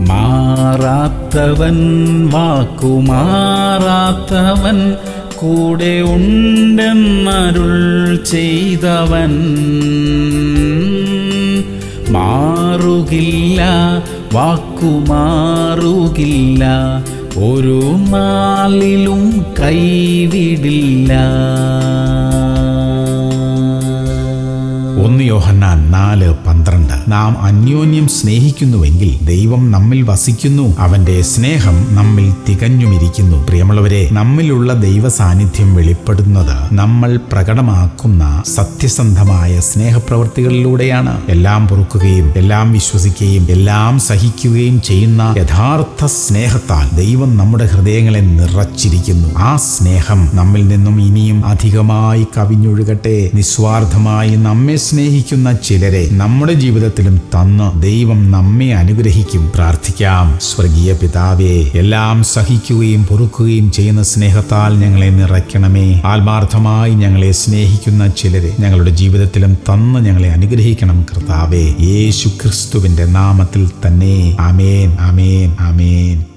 മാറാത്തവൻ വാക്കുമാറാത്തവൻ കൂടെ ഉണ്ടെന്നരുൾ ചെയ്തവൻ മാറുകില്ല വാക്കുമാറുകില്ല ഒരു നാളിലും കൈവിടില്ല ഒന്ന് യോഹന്നാൻ നാല് പന്ത്രണ്ട് നാം അന്യോന്യം സ്നേഹിക്കുന്നുവെങ്കിൽ ദൈവം നമ്മിൽ വസിക്കുന്നു അവന്റെ സ്നേഹം നമ്മിൽ തികഞ്ഞുമിരിക്കുന്നു പ്രിയമുള്ളവരെ നമ്മിലുള്ള ദൈവ സാന്നിധ്യം വെളിപ്പെടുന്നത് നമ്മൾ പ്രകടമാക്കുന്ന സത്യസന്ധമായ സ്നേഹപ്രവൃത്തികളിലൂടെയാണ് എല്ലാം പൊറുക്കുകയും എല്ലാം വിശ്വസിക്കുകയും എല്ലാം സഹിക്കുകയും ചെയ്യുന്ന യഥാർത്ഥ സ്നേഹത്താൽ ദൈവം നമ്മുടെ ഹൃദയങ്ങളെ നിറച്ചിരിക്കുന്നു ആ സ്നേഹം നമ്മിൽ നിന്നും ഇനിയും അധികമായി കവിഞ്ഞൊഴുകട്ടെ നിസ്വാർത്ഥമായി നമ്മെ സ്നേഹിക്കുന്ന ചിലരെ നമ്മുടെ ജീവിതത്തിലും തന്ന് ദൈവം നമ്മെ അനുഗ്രഹിക്കും പ്രാർത്ഥിക്കാം സ്വർഗീയ പിതാവേ എല്ലാം സഹിക്കുകയും പൊറുക്കുകയും ചെയ്യുന്ന സ്നേഹത്താൽ ഞങ്ങളെ നിറയ്ക്കണമേ ആത്മാർത്ഥമായി ഞങ്ങളെ സ്നേഹിക്കുന്ന ചിലരെ ഞങ്ങളുടെ ജീവിതത്തിലും തന്ന് ഞങ്ങളെ അനുഗ്രഹിക്കണം കർത്താവേ യേശു ക്രിസ്തുവിന്റെ നാമത്തിൽ തന്നെ അമേൻ അമേൻ അമേൻ